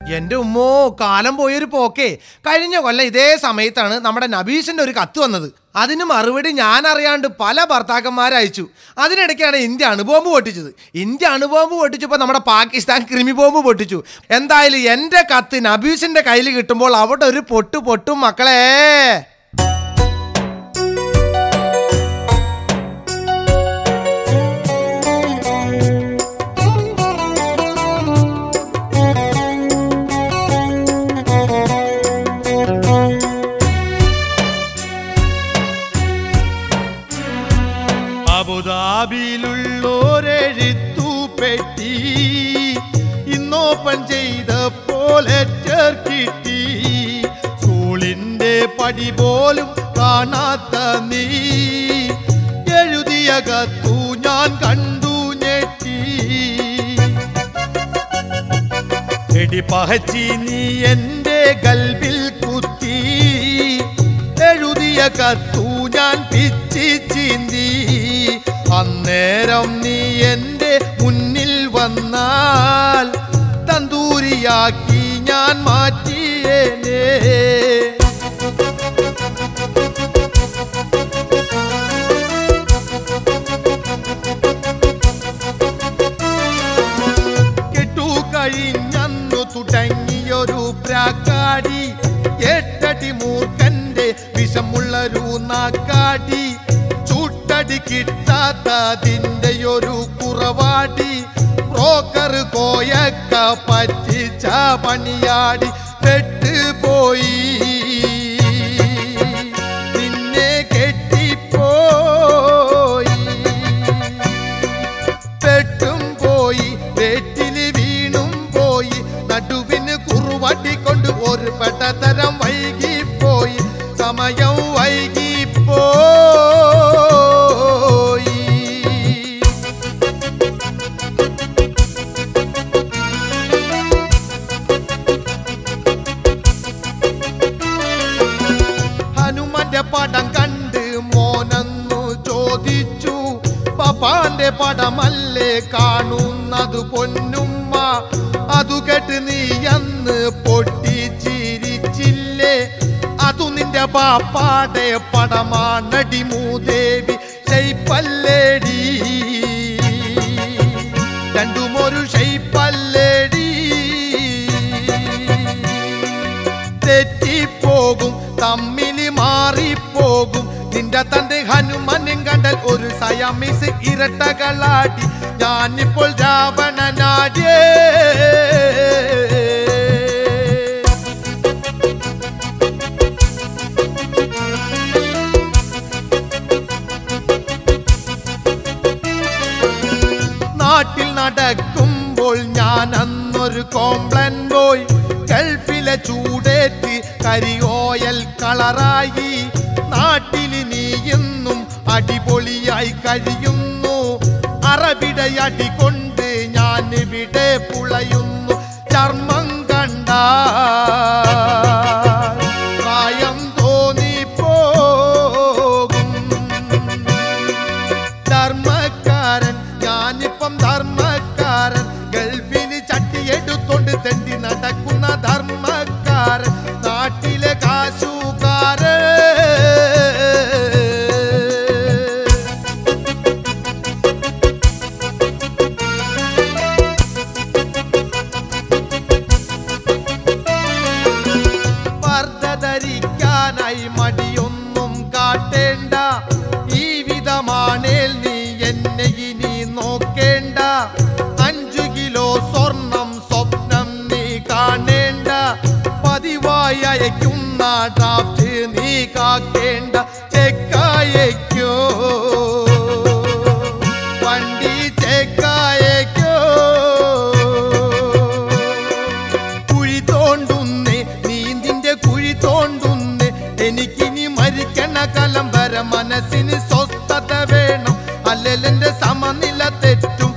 എന്റെ ഉമ്മോ കാലം പോയൊരു പോക്കേ കഴിഞ്ഞ കൊല്ലം ഇതേ സമയത്താണ് നമ്മുടെ നബീഷിന്റെ ഒരു കത്ത് വന്നത് അതിന് മറുപടി ഞാൻ അറിയാണ്ട് പല ഭർത്താക്കന്മാരെ അയച്ചു അതിനിടയ്ക്കാണ് ഇന്ത്യ അണുബോംബ് പൊട്ടിച്ചത് ഇന്ത്യ അണുബോംബ് പൊട്ടിച്ചപ്പോൾ നമ്മുടെ പാകിസ്ഥാൻ ക്രിമി ബോംബ് പൊട്ടിച്ചു എന്തായാലും എൻ്റെ കത്ത് നബീഷിന്റെ കയ്യിൽ കിട്ടുമ്പോൾ അവിടെ ഒരു പൊട്ട് പൊട്ടും മക്കളെ അബുദാബിയിലുള്ളോരെഴുത്തു പെട്ടി ഇന്നോപ്പൺ ചെയ്ത പോലെ കിട്ടി സ്കൂളിന്റെ പടി പോലും കാണാത്ത നീ എഴുതിയ കത്തു ഞാൻ കണ്ടു ഞെട്ടി എടി പഹച്ചി നീ എന്റെ ഗൽബിൽ കുത്തി എഴുതിയ കത്തു ഞാൻ പിച്ചി ചീന്തി അന്നേരം നീ എന്റെ മുന്നിൽ വന്നാൽ തന്തൂരിയാക്കി ഞാൻ മാറ്റിയേനേ കെട്ടു കഴിഞ്ഞന്നു തുടങ്ങിയൊരു പ്രാക്കാടി എട്ടടി മൂർഖന്റെ വിഷമുള്ളൊരു നാക്കാടി ചൂട്ടടി കിട്ടാത്തതിന്റെ ഒരു കുറവാടി ബ്രോക്കർ കോയക്ക പറ്റിച്ച പണിയാടി പെട്ടുപോയി നിന്നെ കെട്ടിപ്പോയി പെട്ടും പോയി വെട്ടില് വീണും പോയി നടുവിന് കുറുവട്ടിക്കൊണ്ട് ഒരു പെട്ടതരം വൈകിപ്പോയി സമയം വൈകിപ്പോയി ഹനുമന്റെ പടം കണ്ട് മോനന്നു ചോദിച്ചു പപ്പാന്റെ പടമല്ലേ കാണുന്നത് പൊന്നുമ്മ അതു കേട്ട് നീ അന്ന് പൊട്ടിച്ചിരിച്ചില്ലേ അതു നിന്റെ പാപ്പാടെ പടമാണടി മൂദേവി ഷെയ്പ്പല്ലേടി രണ്ടും ഒരു ഷെയ്പ്പല്ലേടി തെറ്റിപ്പോകും തമ്മിൽ മാറിപ്പോകും നിന്റെ തന്റെ ഹനുമാനും കണ്ടാൽ ഒരു സയാമിസ് ഇരട്ടകളാടി ഞാനിപ്പോൾ രാവണനാടിയേ നാട്ടിൽ നടക്കുമ്പോൾ ഞാൻ അന്നൊരു കോംപ്ലൻ പോയി ഗൾഫിലെ ചൂടേറ്റ് കരിയോയൽ കളറായി നാട്ടിൽ നീ എന്നും അടിപൊളിയായി കഴിയുന്നു അറബിടയടി കൊണ്ട് ഞാൻ ഇവിടെ പുളയുന്നു ചർമ്മം കണ്ട പ്രായം തോന്നിപ്പോകും ധർമ്മക്കാരൻ ഞാനിപ്പം ധർമ്മക്കാരൻ ഗൾഫിന് ചട്ടിയെടുത്തോണ്ട് തെണ്ടി നടക്കുന്ന ധർമ്മക്കാരൻ നാട്ടിലെ കാശുകാരൻ പർദ്ദ ധരിക്കാനായി മടിയൊന്നും കാട്ടേണ്ട ഈ വിധമാണേൽ നീ എന്നെ ഇനി നോക്കേണ്ട അഞ്ചു കിലോ സ്വർണം സ്വപ്നം നീ കാണേണ്ട പതിവായി അയക്കുന്ന ഡ്രാഫ്റ്റ് നീ കാക്കേണ്ട ചെക്കായക്കോ വണ്ടി ചെക്കായക്കോ കുഴി തോണ്ടുന്നേ നീന്തിന്റെ കുഴി തോണ്ടുന്നേ എനിക്കിനി മരിക്കണ കലം വരെ മനസ്സിന് സ്വസ്ഥത വേണം അല്ലെന്റെ സമനില തെറ്റും